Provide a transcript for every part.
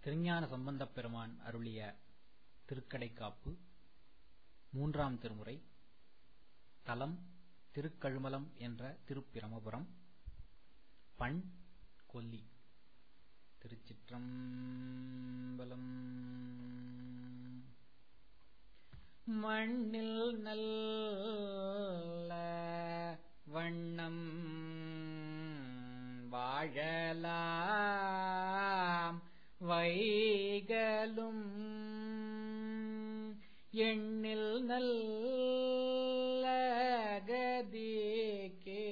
திருஞான சம்பந்தப் பெருமான் அருளிய திருக்கடைக்காப்பு மூன்றாம் திருமுறை தலம் திருக்கழுமலம் என்ற திருப்பிரமபுரம் பண் கொல்லி திருச்சிற்றம்பலம் மண்ணில் நல்ல வண்ணம் வாழலாம் வைகலும் எண்ணில் நல்ல கதிக்கே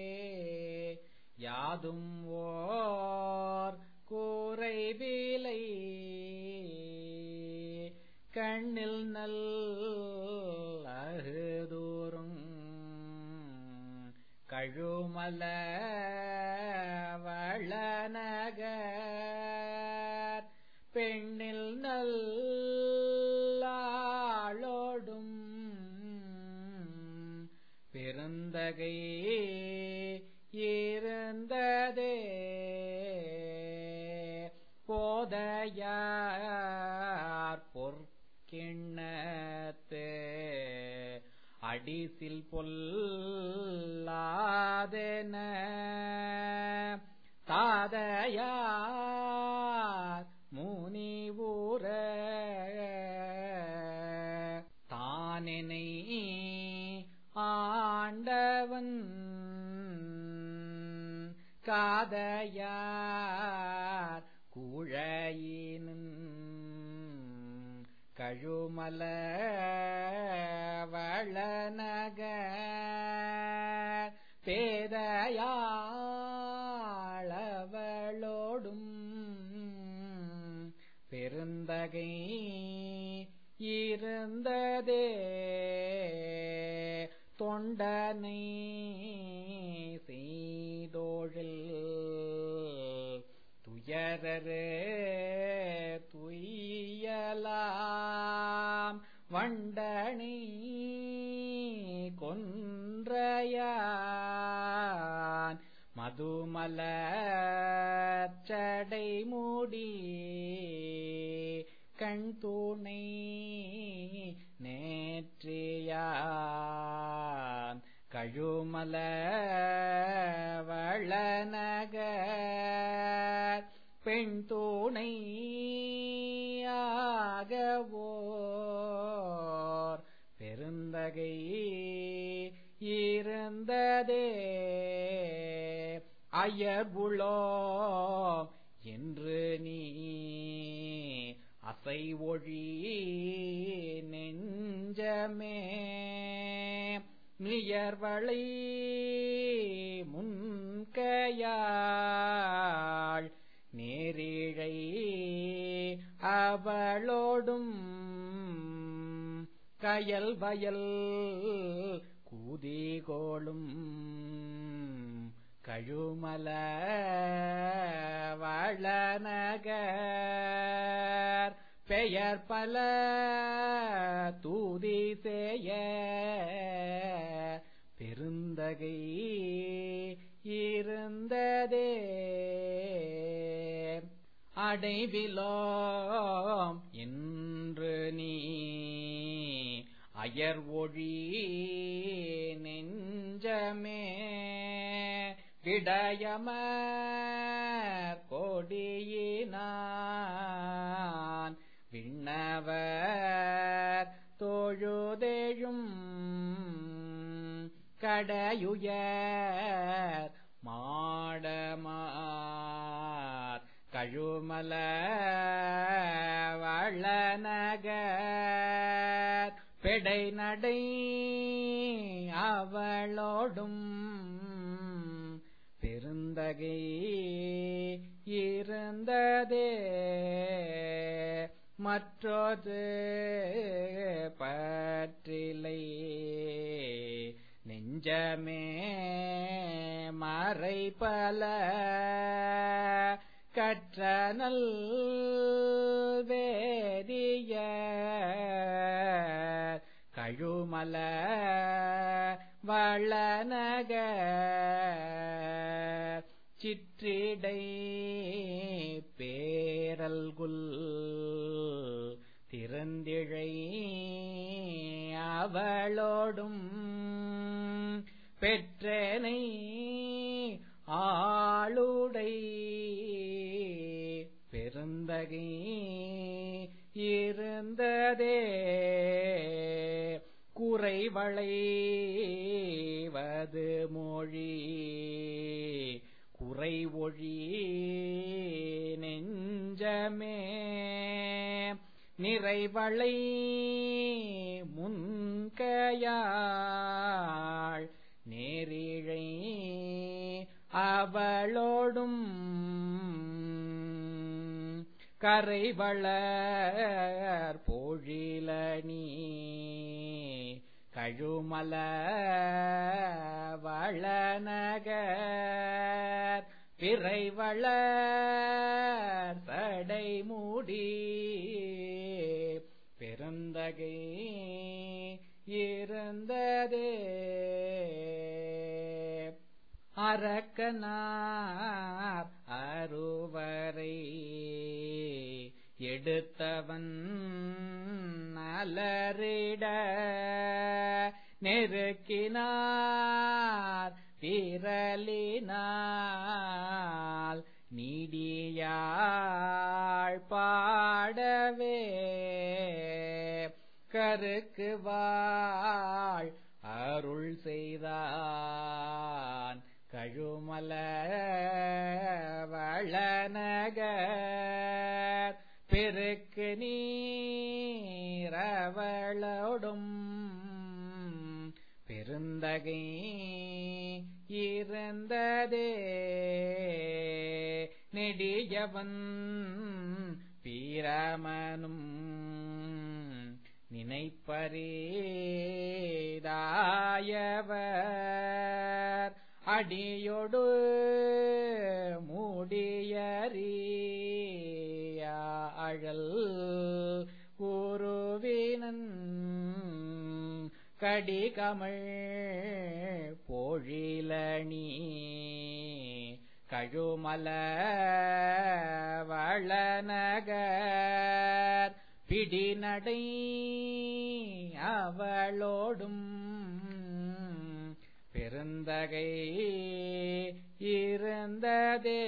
யாதும் ஓர் கூரைவிலை கண்ணில் நல்ல அகுதூரும் கழுமல வளநகர் பெண்ணில் நல்லாளோடும் பெருந்தகை இருந்ததே போதையார் பொற்கிண்ணத்து அடிசில் பொல்லாதென தாதையார் முனிவுர தானெனை ஆண்டவன் காதையார் குழையினும் கழுமல வளநகர் பேதையாளவளோடும் பெருந்தகை இருந்ததே தொண்டனை செய்தோழில் துயரரு துய்யலாம் வண்டனை கொன்றையான் மதுமல சடை மூடி கண் தூணை நேற்றியான் கழுமல வளநகர் பெண் தூணை ஆகவோர் பெருந்தகை இருந்ததே அயர்புளோ என்று நீ அசை ஒழி நெஞ்சமே நியர்வளை முன்கையாள் நேரிழை அவளோடும் கயல் வயல் கூதிகோளும் கழுமல வளநகர் பெயர் பல தூதி செய்ய பெருந்தகை இருந்ததே அடைவிலோம் என்று நீ அயர் ஒழி நெஞ்சமே விடயமர் கொடியினான் விண்ணவர் தொழுதெழும் கடையுயர் மாடமார் கழுமல வளநகர் பெடை நடை அவளோடும் பெருந்தகை இருந்ததே மற்றொரு பற்றிலை நெஞ்சமே மறை பல கற்றனல் வேதிய கழுமல வளநகர் சிற்றிடை பேரல்குல் திறந்திழை அவளோடும் பெற்றனை ஆளுடை பெருந்தகை இருந்ததே குறைவளைவது மொழி குறை ஒழி நெஞ்சமே நிறைவளை முன்கையாள் நேரிழை அவளோடும் கரைவளர் பொழிலனி கழுமல வளநகர் பிறைவளர் சடைமுடி பெருந்தகை இருந்ததே அரக்கனார் அருவரை எடுத்தவன் அலறிட நெருக்கினார் விரலினால் நீடியாள் பாடவே கருக்கு வாழ் அருள் செய்தான் கழுமல வளநகர் பெருக்கு நீரவளோடும் பெருந்தகை இருந்ததே நெடியவன் பீரமனும் நினைப்பரேதாயவர் அடியொடு மூடியறிய அழல் குருவினன் கடிகமள் பொழிலணி கழுமல வளநகர் பிடிநடை அவளோடும் பெருந்தகை இருந்ததே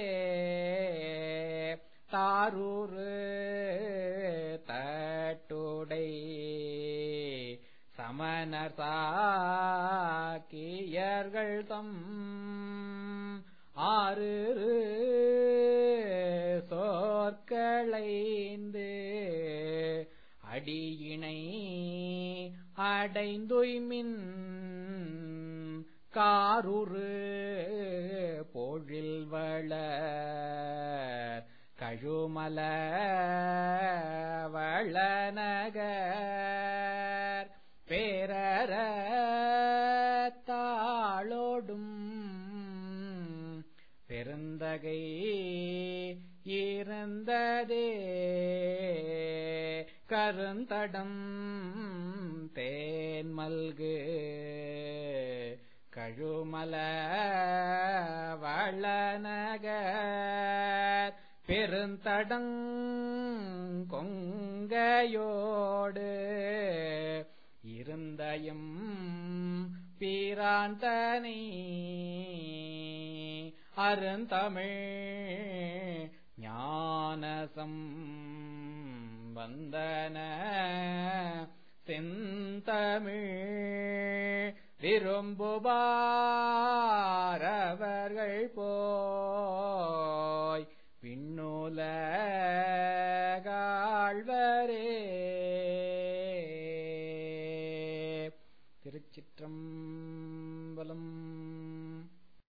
தாரூரு தட்டுடை சமணர் சாக்கியர்கள் தம் ஆறு சோற்களைந்து அடியினை அடைந்துய்மின் காருரு பொழில் வளர் கழுமல வளநகர் பேரற தாளோடும் பெருந்தகை இருந்ததே கருந்தடம் தேன் மல்கு கழுமல வளநகர் பெருந்தடங் கொங்கையோடு இருந்தயம் பீராந்தனை அருந்தமிழ் ஞானசம் வந்தன செந்தமிழ் விரும்புபாரவர்கள் போய் பின்னுலகாழ்வரே திருச்சிற்றம்பலம்